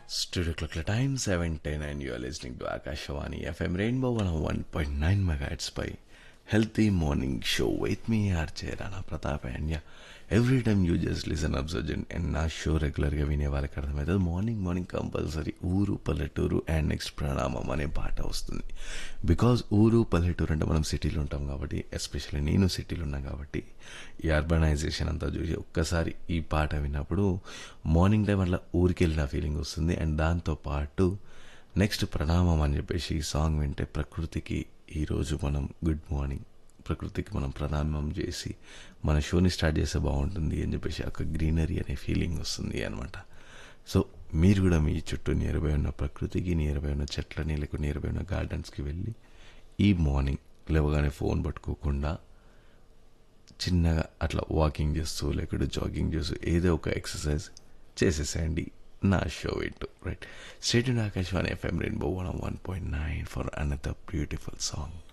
Studio Clock Time 710 and you are listening to Akashawani FM Rainbow 101.9 megahertz by Healthy Morning Show with me RJ Rana Pratap and yeah every time you just listen observant and నా show రెగ్యులర్గా వినే వాళ్ళకి అర్థమవుతుంది morning morning compulsory ఊరు పల్లెటూరు and next ప్రణామం అనే పాట వస్తుంది బికాజ్ ఊరు పల్లెటూరు అంటే మనం సిటీలో ఉంటాం కాబట్టి ఎస్పెషల్లీ నేను సిటీలో ఉన్నాను కాబట్టి ఈ అర్బనైజేషన్ అంతా చూసి ఒక్కసారి ఈ పాట విన్నప్పుడు మార్నింగ్ టైం అట్లా ఊరికి వెళ్ళిన ఫీలింగ్ వస్తుంది అండ్ దాంతో పాటు నెక్స్ట్ ప్రణామం అని చెప్పేసి ఈ సాంగ్ వింటే ప్రకృతికి ఈరోజు మనం గుడ్ మార్నింగ్ ప్రకృతికి మనం ప్రణామం చేసి మన షోని స్టార్ట్ చేస్తే బాగుంటుంది అని చెప్పేసి ఒక గ్రీనరీ అనే ఫీలింగ్ వస్తుంది అనమాట సో మీరు కూడా మీ చుట్టూ నియర్ బై ఉన్న ప్రకృతికి నియర్ బై ఉన్న చెట్లని లేకపోతే నియర్ బై ఉన్న గార్డెన్స్కి వెళ్ళి ఈ మార్నింగ్ లేవగానే ఫోన్ పట్టుకోకుండా చిన్నగా అట్లా వాకింగ్ చేస్తూ లేకపోతే జాగింగ్ చేస్తూ ఏదో ఒక ఎక్సర్సైజ్ చేసేసేయండి నా షో వింటూ right state Akashvani FM rainbow one one point nine for another beautiful song